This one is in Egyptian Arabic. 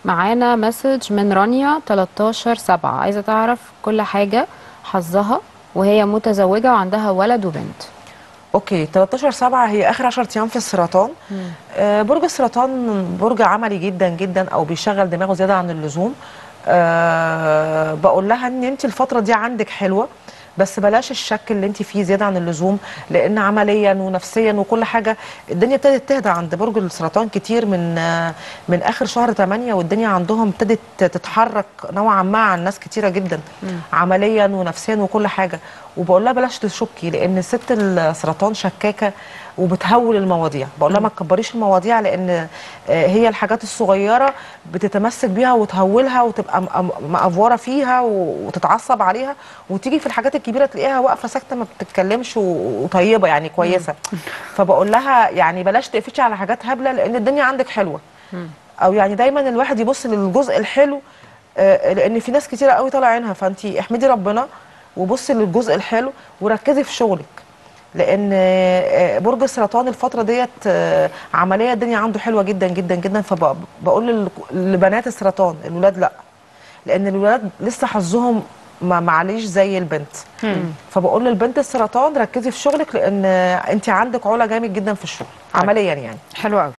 معانا مسج من رانيا 13 7 عايزه تعرف كل حاجه حظها وهي متزوجه وعندها ولد وبنت اوكي 13 7 هي اخر 10 ايام في السرطان آه برج السرطان برج عملي جدا جدا او بيشغل دماغه زياده عن اللزوم آه بقول لها ان انت الفتره دي عندك حلوه بس بلاش الشك اللي انت فيه زياده عن اللزوم لان عمليا ونفسيا وكل حاجه الدنيا ابتدت تهدى عند برج السرطان كتير من آه من اخر شهر 8 والدنيا عندهم ابتدت تتحرك نوعا ما عن ناس كتيره جدا عمليا ونفسيا وكل حاجه وبقول لها بلاش تشكي لان ست السرطان شكاكه وبتهول المواضيع بقول لها ما تكبريش المواضيع لان آه، هي الحاجات الصغيره بتتمسك بيها وتهولها وتبقى م- مأفوره فيها و- وتتعصب عليها وتيجي في الحاجات الكبيره تلاقيها واقفه ساكته ما بتتكلمش و- وطيبه يعني كويسه فبقول لها يعني بلاش تقفشي على حاجات هبله لان الدنيا عندك حلوه او يعني دايما الواحد يبص للجزء الحلو آه، لان في ناس كتيره قوي طالع عينها فانت احمدي ربنا وبصي للجزء الحلو وركزي في شغلك لان آه، برج السرطان الفتره ديت آه، عمليه الدنيا عنده حلوه جدا جدا جدا فبقول لل- لبنات السرطان الولاد لا لان الولاد لسه حظهم ما معليش زي البنت فبقول للبنت السرطان ركزي في شغلك لان انت عندك علا جامد جدا في الشغل عمليا يعني حلو قوي